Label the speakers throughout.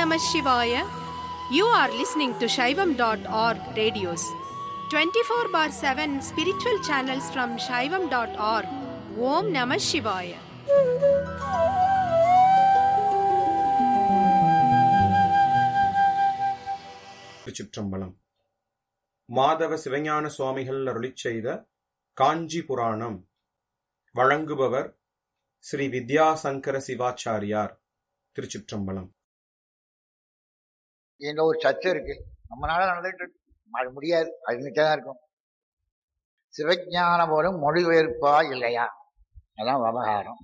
Speaker 1: Namah Shivaya. You are listening to Shaivam.org radios. 24 bar 7 spiritual channels from Shaivam.org. Om Namah Shivaya.
Speaker 2: திருச்சிற்றம்பலம் மாதவ சிவஞான சுவாமிகள் அருளிச் செய்த காஞ்சி புராணம் வழங்குபவர் ஸ்ரீ வித்யாசங்கர சிவாச்சாரியார் திருச்சிற்றம்பலம்
Speaker 3: இந்த ஒரு சர்ச்சை இருக்கு நம்மளால நடந்துட்டு இருக்கு அது முடியாது அதுக்கிட்டே தான் இருக்கும் சிவஞானம் போலும் மொழிபெயர்ப்பா இல்லையா அதான் விவகாரம்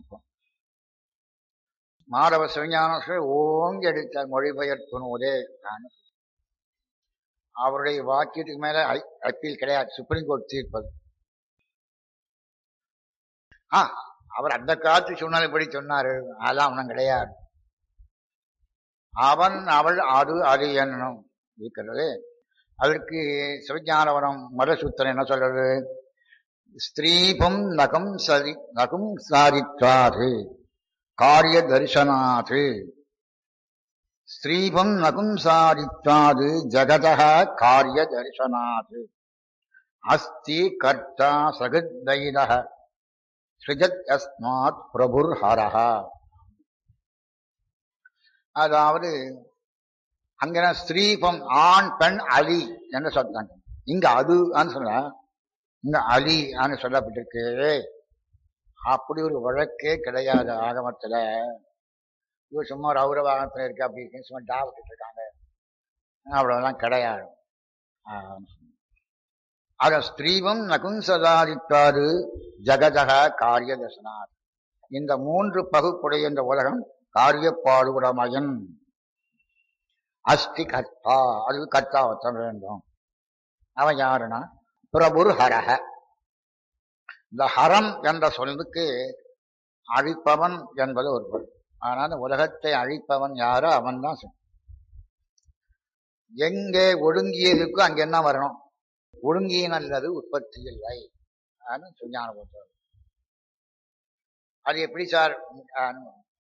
Speaker 3: மாதவ சிவஞான சுவாமி ஓங்கி எடுத்த மொழிபெயர்ப்பு நூலே நான் அவருடைய வாக்கியத்துக்கு மேல ஐ- அப்பீல் கிடையாது சுப்ரீம் கோர்ட் தீர்ப்பது ஆ அவர் அந்த காலத்து சூழ்நிலைப்படி சொன்னாரு அதெல்லாம் ஒன்றும் கிடையாது அவன் அவள் அது அது என்னும் இருக்கிறது அதற்கு சிவஞானவனம் மதசூத்திரம் என்ன சொல்றது ஸ்திரீபம் நகம் சரி நகும் சாரித்வாது காரிய தரிசனாது ஸ்திரீபம் நகும் சாரித்வாது ஜகதः காரிய தரிசனாது அஸ்தி கர்த்தா சகத்தைதः சிருஜத் அஸ்மாத் பிரபுர் ஹரஹா அதாவது அங்க ஸ்திரீபம் ஆண் பெண் அலி என்று சொல்றாங்க இங்க அது சொல்ல இங்க அலி சொல்லப்பட்டிருக்கு அப்படி ஒரு வழக்கே கிடையாது ஆகமத்துல இவர் சும்மா ரௌரவாகத்துல இருக்கு அப்படி இருக்கு சும்மா டா விட்டுட்டு இருக்காங்க அவ்வளவுதான் கிடையாது ஆஹ். ஆக ஸ்திரீவம் நகும்சதாரித்தாது ஜகஜக காரிய தர்சனார் இந்த மூன்று பகுப்புடைய இந்த உலகம் காரியப்பாடுபடமயன் அஸ்தி கர்த்தா அது கர்த்தா ஒத்த வேண்டும் அவன் யாருன்னா பிரபுர் ஹரஹ இந்த ஹரம் என்ற சொல்லுக்கு அழிப்பவன் என்பது ஒரு பொருள் ஆனால் உலகத்தை அழிப்பவன் யாரோ அவன் தான் எங்கே ஒடுங்கியதுக்கு அங்க என்ன வரணும் ஒடுங்கிய நல்லது உற்பத்தி இல்லை சுஞான போட்டு அது எப்படி சார் ஆஹ்,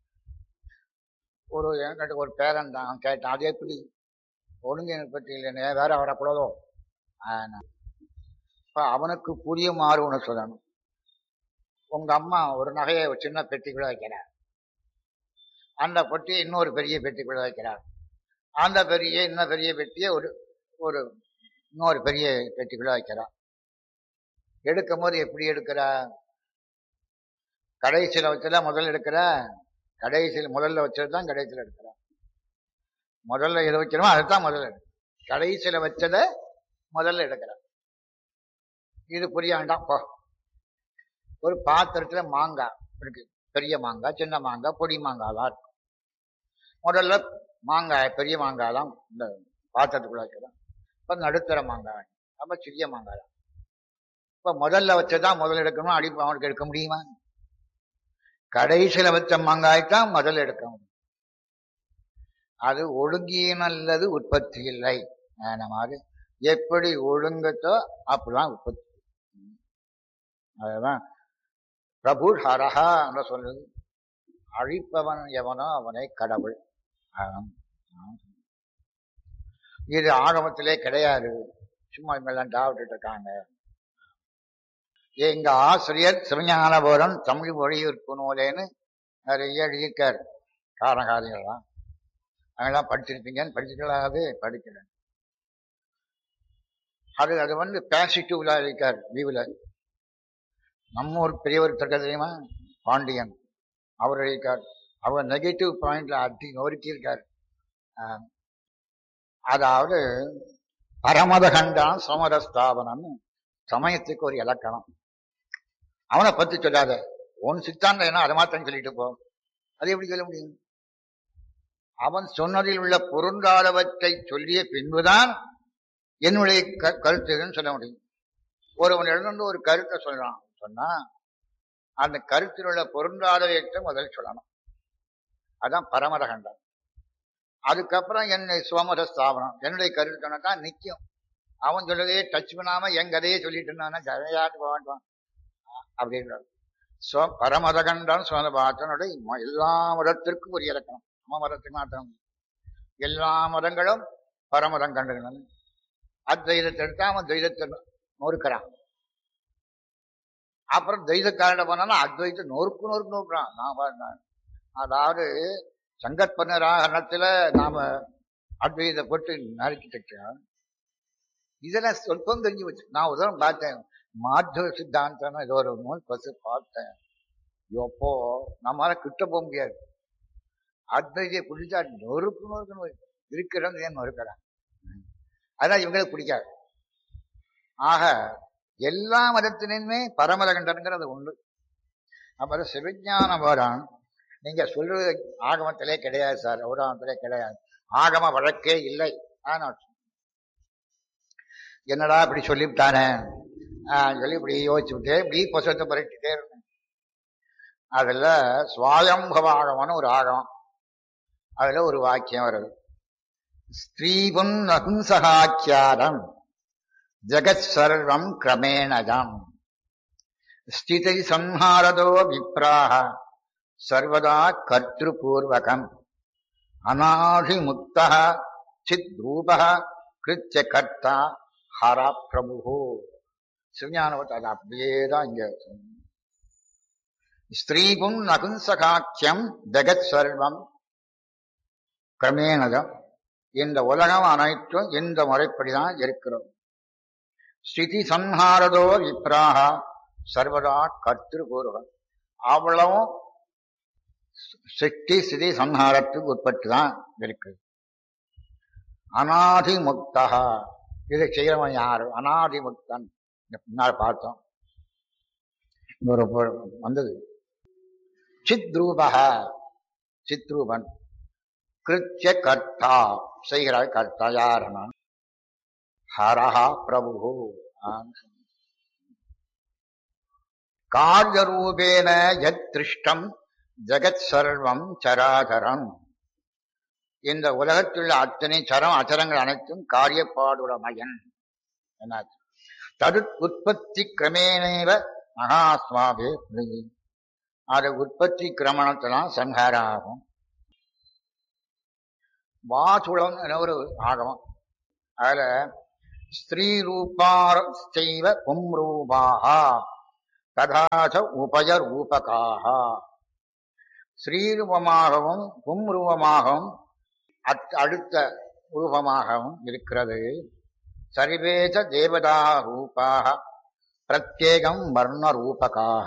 Speaker 3: ஒரு என்கிட்ட ஒரு பேரன் தான் அவன் கேட்டான் அது எப்படி ஒழுங்கு உற்பத்தி இல்லைன்னு வேற வரக்கூடாதோ ஆனா, இப்ப அவனுக்கு புரியுமாறு ஒன்று சொல்லணும் உங்க அம்மா ஒரு நகையை ஒரு சின்ன பெட்டிக்குள்ள வைக்கிறார் அந்த பெட்டியை இன்னொரு பெரிய பெட்டிக்குள்ள வைக்கிறார் அந்த பெரிய இன்னும் பெரிய பெட்டியை ஒரு ஒரு இன்னொரு பெரிய பெட்டிக்குள்ள வைக்கிறார் எடுக்கும் போது எப்படி எடுக்கிறா கடைசியில் வச்சதா முதல்ல எடுக்கிற கடைசியில் முதல்ல வச்சது தான் கடைசியில் எடுக்கிற முதல்ல எது வைக்கிறோமோ அதுதான் முதல்ல எடு கடைசியில வச்சத முதல்ல எடுக்கிற இது புரிய வேண்டாம் போ ஒரு பாத்திரத்துல மாங்காய் இருக்கு பெரிய மாங்காய் சின்ன மாங்காய் பொடி மாங்காய்லாம் இருக்கும் முதல்ல மாங்காய் பெரிய மாங்காய் தான் இந்த பாத்திரத்துக்குள்ள வைக்கிறோம் இப்ப நடுத்தர மாங்காய் அப்ப சிறிய மாங்காய் தான் இப்ப முதல்ல வச்சதான் முதல்ல எடுக்கணும் அடி அவனுக்கு எடுக்க முடியுமா கடைசியில வச்ச மாங்காய் தான் முதல்ல எடுக்க முடியும் அது ஒழுங்கிய நல்லது உற்பத்தி இல்லை அந்த மாதிரி எப்படி ஒழுங்கத்தோ அப்படிதான் உற்பத்தி அதுதான் பிரபு ஹரஹா என்று சொல்றது அழிப்பவன் எவனோ அவனை கடவுள் ஆம். ஆம். இது ஆகமத்திலே கிடையாது சும்மா இவங்கெல்லாம் டாவிட்டு இருக்காங்க எங்க ஆசிரியர் சிவஞானபுரம் தமிழ் மொழியிற்கு நூலேன்னு நிறைய எழுதியிருக்காரு காரணகாரியெல்லாம் அதெல்லாம் படிச்சிருப்பீங்கன்னு படிச்சுக்கலாது படிக்கிறேன் அது அது வந்து பேசிட்டிவ்ல இருக்கார் லீவில் நம்ம ஒரு பெரியவர் இருக்க தெரியுமா பாண்டியன் அவர் இருக்கார் அவர் நெகட்டிவ் பாயிண்ட்ல அடி நொறுக்கி இருக்கார் ஆஹ், அதாவது பரமதகண்டான் சமர ஸ்தாபனம்னு சமயத்துக்கு ஒரு இலக்கணம் அவனை பத்தி சொல்லாத உன் சித்தாந்தம் என்ன அதை மாத்திரம் சொல்லிட்டு போ அது எப்படி சொல்ல முடியும் அவன் சொன்னதில் உள்ள பொருந்தாதவற்றை சொல்லிய பின்புதான் என்னுடைய க- கருத்து இதுன்னு சொல்ல முடியும் ஒருவன் எழுந்து ஒரு கருத்தை சொல்றான் சொன்னா அந்த கருத்தில் உள்ள பொருந்தாதவற்றை முதல் சொல்லணும் அதான் பரமரகண்டம் அதுக்கப்புறம் என்னுடைய சுவமத ஸ்தாபனம் என்னுடைய கருத்து சொன்னா தான் நிக்கும் அவன் சொல்லதையே டச் பண்ணாம என் கதையே சொல்லிட்டு இருந்தானா ஜதையாட்டு போவான் அப்படின்றார் ஸ்வ பரமதகண்டன் சுவந்த பாத்தனுடைய எல்லா மதத்திற்கும் ஒரு இலக்கணம் நம்ம மதத்துக்கு மாத்திரம் எல்லா மதங்களும் பரமதம் கண்டுகணும் அத்வைதத்தை எடுத்தா அவன் துவைதத்தை நொறுக்கிறான் அப்புறம் துவைதக்காரன் போனாலும் அத்வைத நொறுக்கு நொறுக்கு நோக்குறான் நான் பாருங்க அதாவது சங்கற்பனராகணத்துல நாம அத்வைத போட்டு நறுக்கிட்டு இதெல்லாம் சொற்பம் தெரிஞ்சு வச்சு நான் உதாரணம் பார்த்தேன் மாத்தவ சித்தாந்தம் ஏதோ ஒரு நூல் பசு பார்த்தேன் எப்போ நம்மளால கிட்ட போக முடியாது அத்வைதியை பிடிச்சா நொறுக்கு நொறுக்கு நொறுக்கு இருக்கிறது ஏன் நொறுக்கிறான் அதான் இவங்களுக்கு பிடிக்காது ஆக எல்லா மதத்திலுமே பரமதகண்டனுங்கிறது உண்டு அப்புறம் சிவஞானம் வரான் நீங்க சொல்றது ஆகமத்திலே கிடையாது சார் ஔராமத்திலே கிடையாது ஆகம வழக்கே இல்லை ஆனால் என்னடா இப்படி சொல்லிவிட்டானே ஆஹ் சொல்லி இப்படி யோசிச்சுட்டே இப்படி புசத்தை புரட்டிட்டே இருந்தேன் அதுல சுவாயம்பவ ஆகமம்னு ஒரு ஆகமம் அதுல ஒரு வாக்கியம் வருது ஸ்ரீபும் நகும்சகாக்கியாரம் ஜெகத் சர்வம் கிரமேணஜம் ஸ்திதை சம்ஹாரதோ விப்ராக சர்வதா கர்த்திருபூர்வகம் அநாதிமுக்த சித்ரூப கிருத்திய கர்த்தா ஹரா பிரபு சிவஞானவத்தை அது அப்படியே தான் இங்க ஸ்திரீபும் நகும்சகாக்கியம் ஜெகத் சர்வம் கிரமேணதம் இந்த உலகம் அனைத்தும் இந்த முறைப்படிதான் இருக்கிறோம் ஸ்திதி சம்ஹாரதோ விப்ராக சர்வதா கர்த்திருபூர்வம் அவ்வளவும் சிட்டி ஸ்திதி சம்ஹாரத்துக்கு உட்பட்டு தான் இருக்குது அநாதி முக்தா இதை செய்யறவன் யாரு அநாதி முக்தன் பின்னால் பார்த்தோம் ஒரு வந்தது சித்ரூபக சித்ரூபன் கிருத்திய கர்த்தா செய்கிறாய் கர்த்தா யாருன்னா ஹரஹா பிரபு காரியரூபேன யத் திருஷ்டம் ஜெகத் சர்வம் சராதரம் இந்த உலகத்தில் உள்ள அத்தனை சரம் அச்சரங்கள் அனைத்தும் காரியப்பாடுடமயன் என்னாச்சு தது உற்பத்தி கிரமேனேவ மகாஸ்வாபே புரியுது அது உற்பத்தி கிரமணத்தெல்லாம் சங்காரம் ஆகும் வாசுளம் என ஒரு ஆகமம் அதுல ஸ்திரீ ரூபார்த்தைவ பும்ரூபாகா ததாச்ச உபய ரூபகாக ஸ்ரீரூபமாகவும் பும்ரூபமாகவும் அடுத்த ரூபமாகவும் இருக்கிறது சர்வேச்ச தேவதா ரூபாக பிரத்யேகம் வர்ண ரூபகாக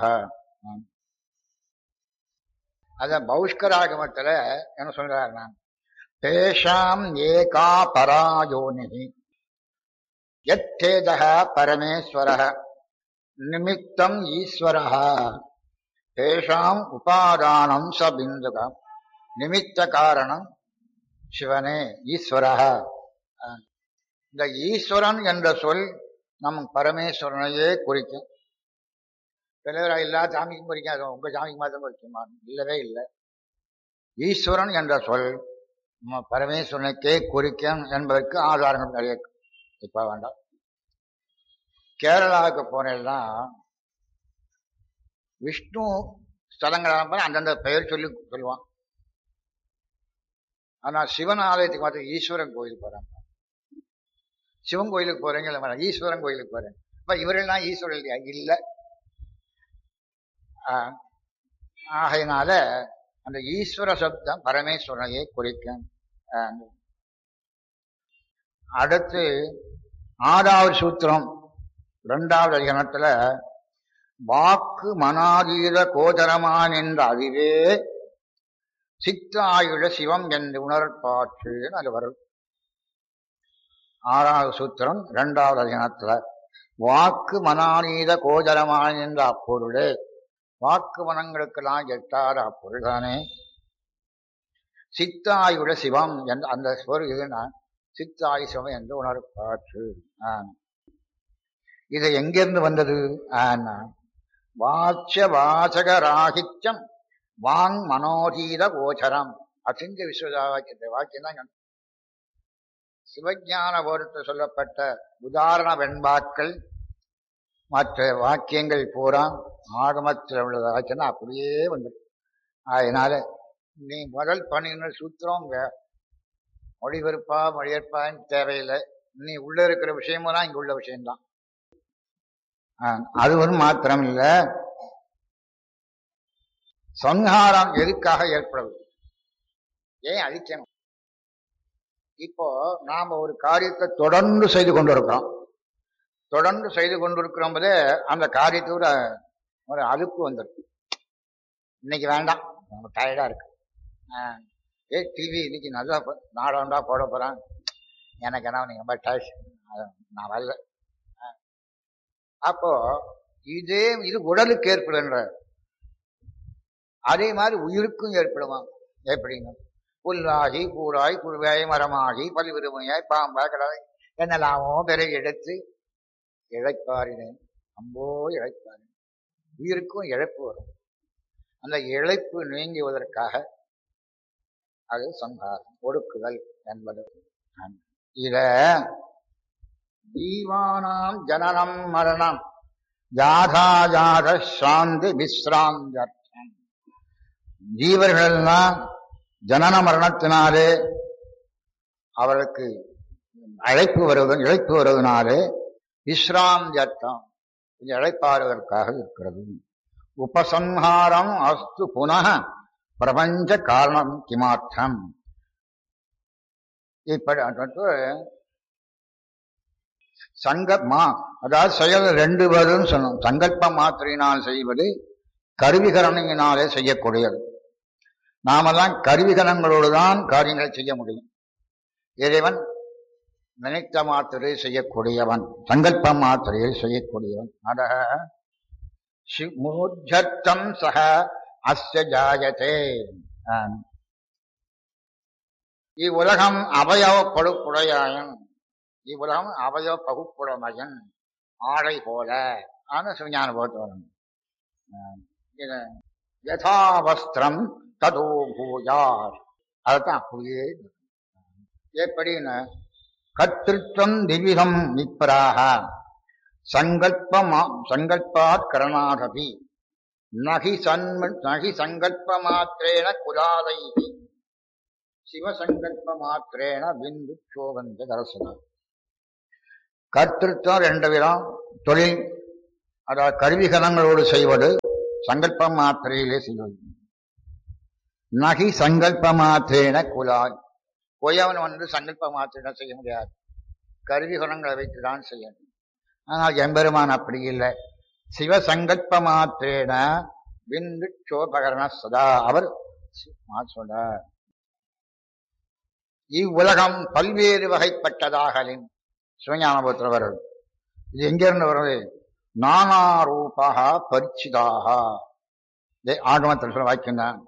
Speaker 3: அத பௌஷ்கராகமத்துல என்ன சொல்றாரு நான் தேஷாம் ஏகா பராயோனி யத்தேஜ பரமேஸ்வர நிமித்தம் ஈஸ்வர தேஷாம் உபாதானம் ச பிந்துக நிமித்த காரணம் சிவனே ஈஸ்வர இந்த ஈஸ்வரன் என்ற சொல் நம் பரமேஸ்வரனையே குறிக்கும் சிலர் எல்லா சாமிக்கும் குறிக்கும் அது உங்க சாமிக்கு மாத்திரம் குறிக்குமா இல்லவே இல்லை ஈஸ்வரன் என்ற சொல் நம்ம பரமேஸ்வரனுக்கே குறிக்கும் என்பதற்கு ஆதாரங்கள் நிறைய இப்ப வேண்டாம் கேரளாவுக்கு போனேன்னா விஷ்ணு ஸ்தலங்களாக அந்தந்த பெயர் சொல்லி சொல்லுவான் ஆனா சிவன் ஆலயத்துக்கு மாத்திரம் ஈஸ்வரன் கோயிலுக்கு போறாங்க சிவன் கோயிலுக்கு போறீங்க இல்ல ஈஸ்வரன் கோயிலுக்கு போறேன் இப்ப இவரெல்லாம் ஈஸ்வரன் இல்லையா இல்ல ஆகையினால அந்த ஈஸ்வர சப்தம் பரமேஸ்வரனையே குறிக்கும் அடுத்து ஆறாவது சூத்திரம் இரண்டாவது அதிகரணத்துல வாக்கு மனாதீத கோதரமான் என்ற அறிவே சித்த ஆயுட சிவம் என்று உணர்பாற்றுன்னு அது வரும் ஆறாவது சூத்திரம் இரண்டாவது அதிகரணத்துல வாக்கு மனானீத கோதரமான என்ற அப்பொருளே வாக்கு மனங்களுக்கெல்லாம் எட்டாத அப்பொருள்தானே சித்தாயுட சிவம் என்ற அந்த சொல் இதுனா சித்தாயு சிவம் என்று உணர்பாற்று இது எங்கிருந்து வந்தது ஆனா வாட்ச வாசக ராகித்யம் வாங் மனோதீத கோச்சரம் அசிங்க விஸ்வதா வாக்கியத்தை வாக்கியம் தான் சிவஞான போரத்து சொல்லப்பட்ட உதாரண வெண்பாக்கள் மற்ற வாக்கியங்கள் பூரா ஆகமத்தில் உள்ளதாச்சுன்னா அப்படியே வந்துடும் அதனால நீ முதல் பண்ணின சூத்திரம் மொழிபெயர்ப்பா மொழிபெயர்ப்பான்னு தேவையில்லை நீ உள்ள இருக்கிற விஷயமும் தான் இங்க உள்ள விஷயம்தான் ஆ, அது ஒரு மாத்திரம் இல்ல சங்ஹாரம் எதுக்காக ஏற்படுது ஏன் அழிக்கணும் இப்போ நாம ஒரு காரியத்தை தொடர்ந்து செய்து கொண்டிருக்கிறோம் தொடர்ந்து செய்து கொண்டிருக்கிறோம் போதே அந்த காரியத்தோட ஒரு அலுப்பு வந்துருக்கு இன்னைக்கு வேண்டாம் ரொம்ப டயர்டா இருக்கு ஆ, ஏ டிவி இன்னைக்கு நல்லா ப- நாடகம்டா போட போறான் எனக்கு என்ன நீங்க ரொம்ப டயர்ட் நான் வரல ஆ. அப்போ இதே இது உடலுக்கு ஏற்படுன்ற அதே மாதிரி உயிருக்கும் ஏற்படுமா எப்படிங்க புல்லாகி கூறாய் குருவாய் மரமாகி பல்விருமையாய் பாம்பாய் கடலை என்னெல்லாமோ பிறகு எடுத்து இழைப்பாரினேன் அம்போ இழைப்பாரினேன் உயிருக்கும் இழப்பு வரும் அந்த இழைப்பு நீங்குவதற்காக அது சங்காரம் ஒடுக்குதல் என்பது இத ஜீவானாம் ஜனனம் மரணம் ஜாதா ஜாத சாந்தி விஸ்ராந்தர்த்தம் ஜீவர்கள்லாம் ஜனன மரணத்தினாலே அவருக்கு அழைப்பு வருவது இழைப்பு வருவதனாலே விஸ்ராந்தி அர்த்தம் கொஞ்சம் இழைப்பாறுவதற்காக இருக்கிறது உபசம்ஹாரம் அஸ்து புனः பிரபஞ்ச காரணம் கிமார்த்தம் இப்படி அதாவது சங்கமா அதாவது செயல் ரெண்டு வரும் சொன்னோம் சங்கல்ப மாத்திரையினால் செய்வது கருவிகரணியினாலே செய்யக்கூடியது நாமெல்லாம் கருவிகரணங்களோடு தான் காரியங்களை செய்ய முடியும் இறைவன் நினைத்த மாத்திரை செய்யக்கூடியவன் சங்கல்ப மாத்திரையை செய்யக்கூடியவன் அத மூர்ஜத்தம் சக அஸ்ய ஜாயதே ஆம். இவ்வுலகம் அவயவ பழுப்புடையாயன் இவ்வுலகம் அவயவ பகுப்புடமையன் ஆடை போல ஆன சிவஞான போத்து வரும் ஆம். இது யதாவஸ்திரம் ததோ பூஜார் அதுதான் அப்படியே இருக்கு. எப்படின்னு கர்த்திருத்தம் திவிதம் நிப்பராக சங்கல்பமா சங்கல்பாத் கரணாதபி நகி சன்ம நகி சங்கல்ப மாத்திரேன குலாலை சிவசங்கல்ப மாத்திரேன பிந்து சோபந்த தரசன கர்த்திருத்தம் ரெண்டு விதம் தொழில் அதாவது கருவிகலங்களோடு செய்வது சங்கல்ப மாத்திரையிலே செய்வது நகி சங்கல்ப மாத்திரேன குலாய் பொய்யவன் வந்து சங்கல்ப மாத்திரை செய்ய முடியாது கருவிகலங்களை வைத்துதான் செய்யணும் ஆனால் எம்பெருமான் அப்படி இல்லை சிவசங்கல்ப மாத்திரேன பிந்து சோபகரண சதா அவர் சொல்றார் இவ்வுலகம் பல்வேறு வகைப்பட்டதாகலின் சிவஞானபுத்திரவர் இது எங்கிருந்து வருது நானா ரூபாக பரிச்சிதாக ஆகமத்தில் சொல்ல வாக்கியம் தான்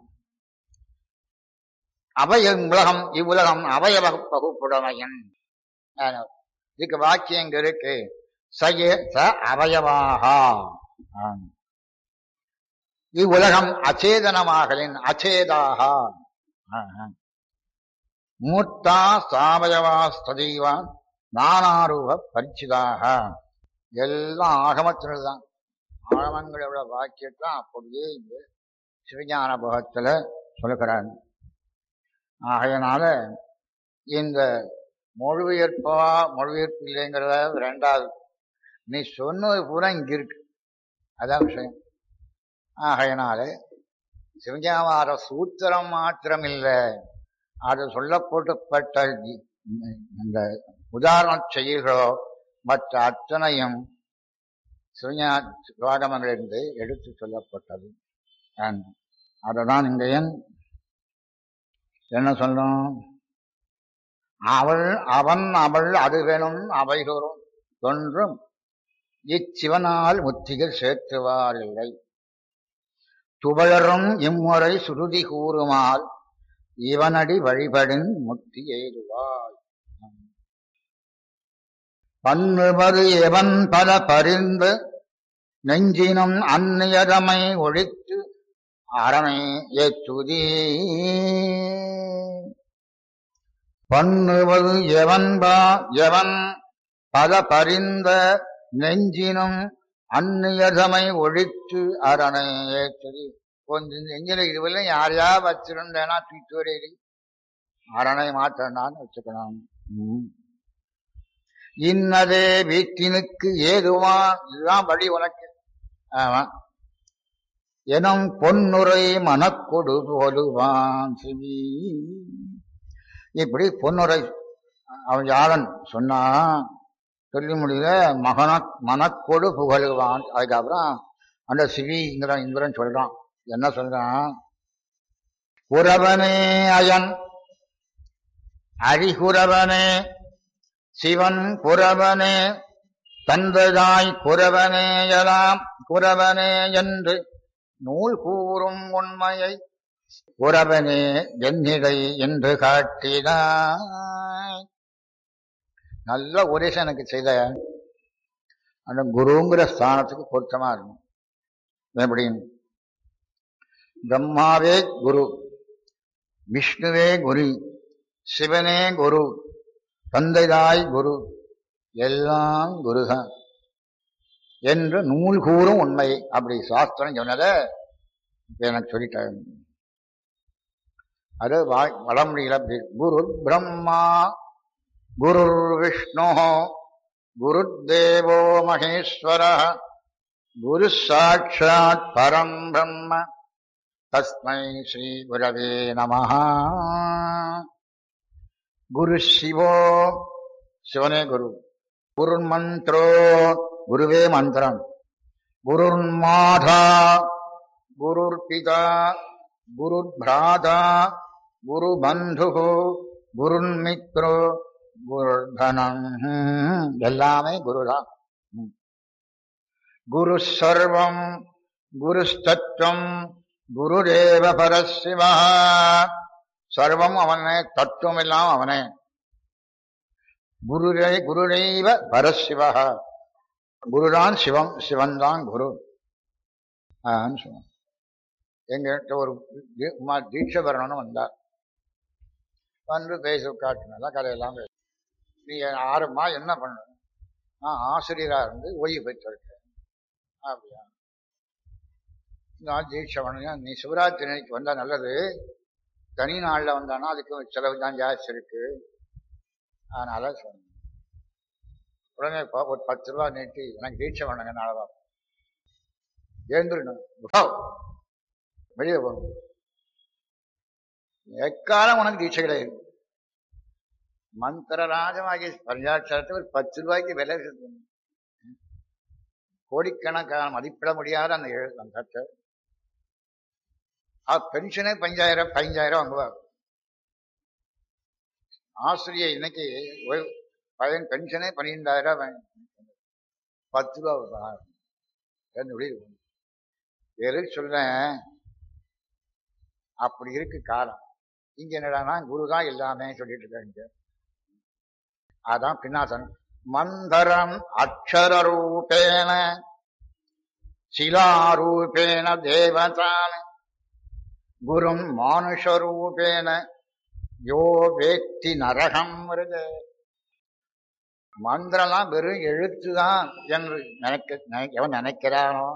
Speaker 3: அவய உலகம் இவ்வுலகம் அவயவ பகுப்புடமையன் இதுக்கு வாக்கியம் இங்க இருக்கு சய ச அவயவாக ஆம். இவ்வுலகம் அச்சேதனமாகலின் அச்சேதாக ஆஹா. மூர்த்தா சாவயவா ஸ்ததீவா நானாரூப பரிச்சிதாக எல்லாம் ஆகமத்தில் தான் ஆகமங்களோட வாக்கியத்தான் அப்படியே இங்க சிவஞான போகத்துல சொல்லுகிறாங்க ஆகையினால இந்த மொழிபெயர்ப்பா மொழிபெயர்ப்பு இல்லைங்கிறத ரெண்டாவது நீ சொன்னது பூரா இங்க இருக்கு அதான் விஷயம் ஆகையினால சிவஞாவார சூத்திரம் மாத்திரம் இல்லை அது சொல்லப்பட்டப்பட்ட இ- இந்த உதாரண செயல்களோ மற்ற அத்தனையும் சிவஞா சிவாகமங்களிலிருந்து எடுத்து சொல்லப்பட்டது அததான் இங்க ஏன் என்ன சொல்லணும் அவள் அவன் அவள் அது வேணும் அவைகளும் தொன்றும் இச்சிவனால் முத்திகள் சேர்த்துவார் இல்லை துவளரும் இம்முறை சுருதி கூறுமால் இவனடி வழிபடின் முக்தி ஏதுவாய் பன்னுவது எவன் பல பரிந்து நெஞ்சினும் அந்நியதமை ஒழித்து அரணை ஏற்றுதி பண்ணுவது எவன் பா எவன் பல பரிந்த நெஞ்சினும் அந்நியதமை ஒழித்து அரணை ஏற்றுதி கொஞ்சம் நெஞ்சில இதுவரை யாரையா வச்சிருந்தேனா தூக்கிட்டு வரையில அரணை மாற்றண்டான்னு வச்சுக்கணும் ம். இன்னதே வீட்டினுக்கு ஏதுவா இதுதான் வழி உனக்கு ஆமா எனும் பொன்னுரை மனக்கொடு போலுவான் சிவி இப்படி பொன்னுரை அவன் யாழன் சொன்னா சொல்லி முடியல மகன மனக்கொடு புகழுவான் அதுக்கப்புறம் அந்த சிவிங்கிற இந்திரன் சொல்றான் என்ன சொல்றான் குரவனே அயன் அரிகுரவனே சிவன் குரவனே தந்ததாய் குரவனே எலாம் குரவனே என்று நூல் கூறும் உண்மையை குரவனே என்னிடை என்று காட்டினாய் நல்ல உபதேசம் எனக்கு செய்த அந்த குருங்கிற ஸ்தானத்துக்கு பொருத்தமா இருக்கும் எப்படி பிரம்மாவே குரு விஷ்ணுவே குரு சிவனே குரு தந்தைதாய் குரு எல்லாம் குருதான் என்று நூல் கூறும் உண்மை அப்படி சாஸ்திரம் சொன்னதை இப்ப எனக்கு சொல்லிட்டேன் அது வா- வடமொழியில அப்படி குரு பிரம்மா குரு விஷ்ணு குரு தேவோ மகேஸ்வர குரு சாட்சாத் பரம் பிரம்ம தஸ்மை ஸ்ரீ குரவே நமஹ குரு சிவோ சிவனே குரு குருன் மந்திரோ குருவே மந்திரம் குருன் மாதா குருர் பிதா குருர் பிராதா குரு பந்து குருன் மித்ரோ குரு தனம் எல்லாமே குருதான் ம். குரு சர்வம் குரு தத்துவம் குருதேவ பரசிவா சர்வம் அவனே தத்துவம் எல்லாம் அவனே குருரே குருதெய்வ பரசிவா குருதான் சிவம் சிவன் தான் குரு ஆன்னு சொன்னான் எங்கிட்ட ஒரு தி- உமா தீட்சை வரணும்னு வந்தார் வந்து பேச காட்டினா கதையெல்லாம் பேச நீ ஆறுமா என்ன பண்ண நான் ஆசிரியரா இருந்து ஓய்வு பெற்றிருக்கேன் அப்படியா நான் தீட்சை பண்ணுங்க நீ சிவராத்திரி அன்னைக்கு வந்தா நல்லது தனி நாள்ல வந்தானா அதுக்கு செலவு தான் ஜாஸ்தி இருக்கு அதனால சொன்னேன் உடனே ப- ஒரு பத்து ரூபா நீட்டி எனக்கு தீட்சை பண்ணுங்க நாளவா எழுந்துடணும் வா. வெளியே போகணும் எக்காலம் உனக்கு தீட்சை கிடையாது மந்திரராஜமாகிய பஞ்சாட்சரத்தை ஒரு பத்து ரூபாய்க்கு விலை இருக்குது. கோடிக்கணக்கான மதிப்பிட முடியாத அந்த எழு அந்த கட்டை ஆ பென்ஷனே பஞ்சாயிரம் பதினஞ்சாயிரம் வாங்குவார் ஆசிரியர் இன்னைக்கு ஓய்வு- பையன் பென்ஷனே பன்னிரெண்டாயிரம் வாங்கி- பத்து ரூபா கொடுப்பாங்க. ரெண்டு வழி இருக்கு. எதுக்கு சொல்றேன் அப்படி இருக்கு காலம் இங்க என்னடான்னா குருதான் எல்லாமே சொல்லிட்டு இருக்காங்க அதான் பின்னாசன் மந்தரம் அக்ஷர ரூபேன சிலாரூபேன தேவதான குரும் மானுஷரூபேன யோ வேத்தி நரகம் வருது மந்திரம்லாம் வெறும் எழுத்துதான் என்று நினைக்க நினை- எவன் நினைக்கிறானோ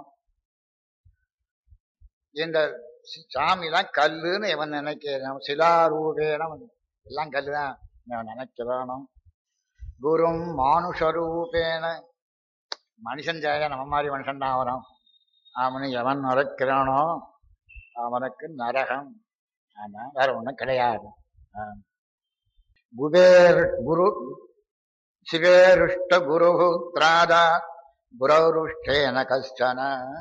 Speaker 3: இந்த சி- சாமிலாம் கல்லுன்னு எவன் நினைக்கிறான் சிலாரூபேன எல்லாம் கல்லுதான் அவன் நினைக்கிறானோ குரும் மானுஷரூபேன மனுஷன் ஜாயா நம்ம மாதிரி மனுஷன் தான் வரும் அவனை எவன் நரக்கிறானோ அவனுக்கு நரகம் ஆமா வேற ஒண்ணும் கிடையாது ஆ. குபேர் குரு சிவேருஷ்ட குரு திராதா குரௌருஷ்டேன கஷ்டன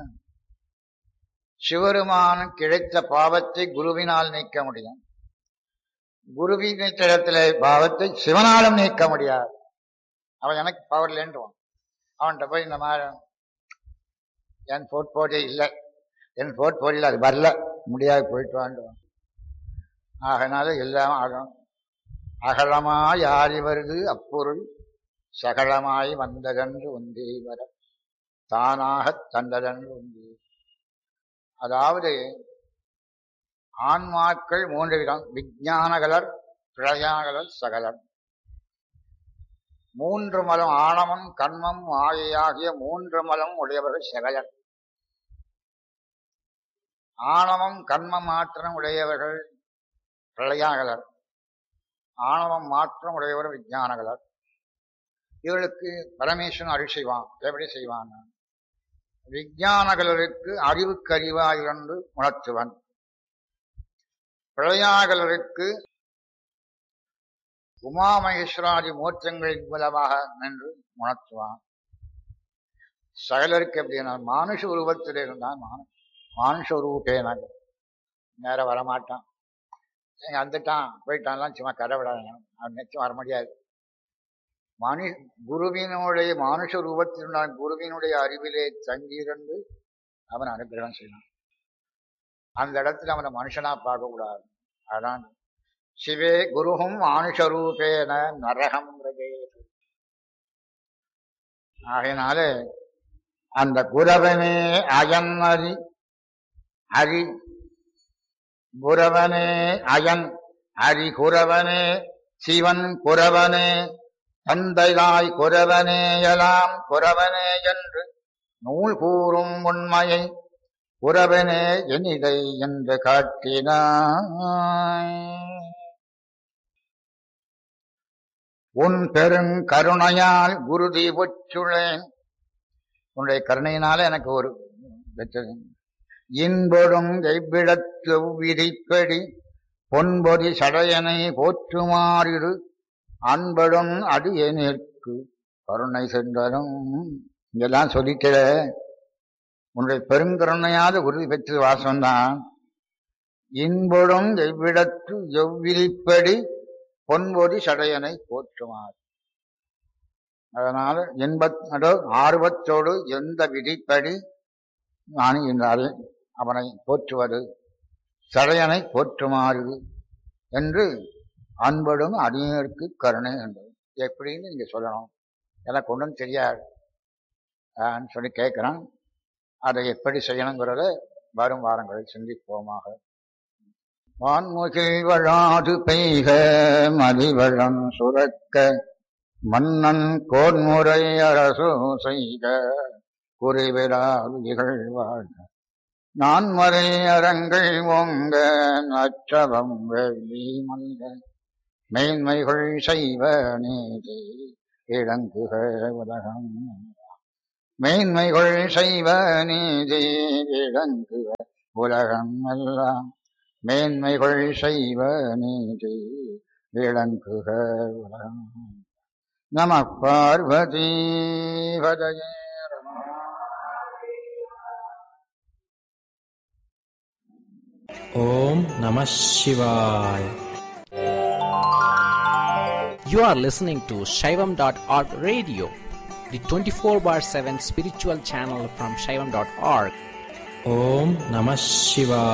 Speaker 3: சிவருமான் கிடைத்த பாவத்தை குருவினால் நீக்க முடியும் குருவின் இடத்துல பாவத்தை சிவனாலும் நீக்க முடியாது அவன் எனக்கு பவர் இல்லைன்றான் அவன்கிட்ட போய் இந்த மாதிரி என் போர்ட்போலியோ இல்லை என் போர்ட்போலியோ அது வரல முடியாது போயிட்டு வாண்டுவான் ஆகனால எல்லாம் ஆகும் அகலமாய் ஆறி வருது அப்பொருள் சகலமாய் வந்ததென்று ஒன்றே வர தானாகத் தந்ததென்று ஒன்றே அதாவது ஆன்மாக்கள் மூன்று விதம் விஞ்ஞானகலர் பிரயாகலர் சகலர் மூன்று மலம் ஆணவம் கண்மம் ஆகிய மூன்று மலம் உடையவர்கள் சகலர் ஆணவம் கண்மம் மாத்திரம் உடையவர்கள் பிரளயாகலர் ஆணவம் மாற்றம் உடையவர் விஞ்ஞானகலர் இவர்களுக்கு பரமேஸ்வரன் அருள் செய்வான் எப்படி செய்வான் விஞ்ஞானகலருக்கு அறிவுக்கறிவாயிரண்டு உணர்த்துவன் பிரளயாகலருக்கு உமாமகேஸ்வராதி மூர்த்தங்களின் மூலமாக நின்று உணர்த்துவான் சகலருக்கு எப்படின்னா மானுஷ உருவத்தில் இருந்தால் மானு மானுஷ உருவப்பேன நேர வரமாட்டான் எங்க வந்துட்டான் போயிட்டான்லாம் சும்மா கதை விடாங்க அவன் நிச்சயம் வர முடியாது மனு குருவினுடைய மானுஷ ரூபத்தில் இருந்தான் குருவினுடைய அறிவிலே தங்கியிருந்து அவன் அனுகிரகம் செய்யலாம் அந்த இடத்துல அவனை மனுஷனா பார்க்க கூடாது அதான் சிவே குருவும் மானுஷரூபேன நரகம் ரஜேது ஆகையினால அந்த குரவனே அயன் அறி ஹரி குரவனே அயன் ஹரி குரவனே சிவன் குரவனே தந்தையாய் குரவனே எலாம் குரவனே என்று நூல் கூறும் உண்மையை குரவனே எனிதை என்று காட்டினாய் உன் பெருங்கருணையால் குருதி ஒச்சுளேன் உன்னுடைய கருணையினால எனக்கு ஒரு பெற்றது இன்பொடும் எவ்விடத்து விதிப்படி பொன்பொதி சடையனை போற்றுமாறிடு அன்படும் அடியேனிற்கு கருணை சென்றதும் இதெல்லாம் சொல்லிக்கிற உன்னுடைய பெருங்கருணையாத உறுதி பெற்று வாசம்தான் இன்பொடும் எவ்விடத்து எவ்விதிப்படி பொன்பொதி சடையனை போற்றுமாறு அதனால இன்பத் ஆர்வத்தோடு எந்த விதிப்படி நான் இன்றால் அவனை போற்றுவது சடையனை போற்றுமாறு என்று அன்படும் அடியருக்கு கருணை என்றது எப்படின்னு நீங்க சொல்லணும் எனக்கு ஒன்றும் தெரியாது ஆன்னு சொல்லி கேட்கிறேன் அதை எப்படி செய்யணுங்கிறத வரும் வாரங்களில் சிந்திப்போமாக வான்முகில் வழாது பெய்க மதிவழம் சுரக்க மன்னன் கோன்முறை அரசு செய்க குறிவிடாது இகழ்வாழ்க நான்மறை அரங்கள் ஓங்க நற்றவம் வெள்ளி மல்க மேன்மைகள் செய்வ நீதி இழங்குக உலகம் மேன்மைகள் செய்வ நீதி இழங்குக உலகம் எல்லாம் மேன்மைகள் செய்வ நீதி விளங்குக உலகம் நம Parvati பதயே
Speaker 4: Om Namah Shivaya. You are listening to Shaivam.org radio, the 24 bar 7 spiritual channel from Shaivam.org. Om Namah Shivaya.